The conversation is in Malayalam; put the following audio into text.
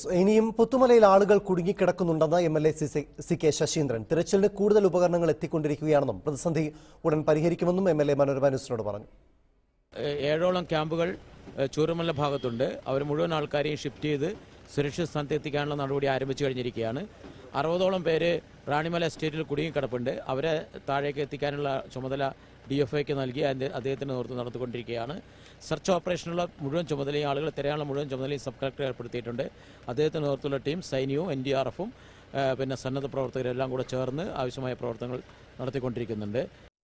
യെസ് ഇനിയും പുത്തുമലയിൽ ആളുകൾ കുടുങ്ങിക്കിടക്കുന്നുണ്ടെന്ന് M L A C K Saseendran തിരച്ചിലിന് കൂടുതൽ ഉപകരണങ്ങൾ എത്തിക്കൊണ്ടിരിക്കുകയാണെന്നും പ്രതിസന്ധി ഉടൻ പരിഹരിക്കുമെന്നും എം എൽ എ മനോരമ ന്യൂസിനോട് പറഞ്ഞു ഏ- ഏഴോളം ക്യാമ്പുകൾ ഏ, ചൂരമല ഭാഗത്തുണ്ട് അവർ മുഴുവൻ ആൾക്കാരെയും ഷിഫ്റ്റ് ചെയ്ത് സുരക്ഷിത സ്ഥാനത്ത് എത്തിക്കാനുള്ള നടപടി ആരംഭിച്ചു കഴിഞ്ഞിരിക്കുകയാണ് അറുപതോളം പേര് റാണിമല എസ്റ്റേറ്റിൽ കുടുങ്ങിക്കിടപ്പുണ്ട് അവരെ താഴേക്ക് എത്തിക്കാനുള്ള ചുമതല ഡി എഫ് ഐക്ക് നൽകി അതിന്റെ അദ്ദേഹത്തിന്റെ നേതൃത്വം നടത്തിക്കൊണ്ടിരിക്കുകയാണ് സെർച്ച് ഓപ്പറേഷനുള്ള മുഴുവൻ ചുമതലയും ആളുകളെ തിരയാനുള്ള മുഴുവൻ ചുമതലയും സബ് കളക്ടർ ഏർപ്പെടുത്തിയിട്ടുണ്ട് അദ്ദേഹത്തിന്റെ നേതൃത്വത്തിലുള്ള ടീം സൈന്യവും എൻ ഡി ആർ എഫും പിന്നെ സന്നദ്ധ പ്രവർത്തകരെല്ലാം കൂടെ ചേർന്ന് ആവശ്യമായ പ്രവർത്തനങ്ങൾ നടത്തിക്കൊണ്ടിരിക്കുന്നുണ്ട്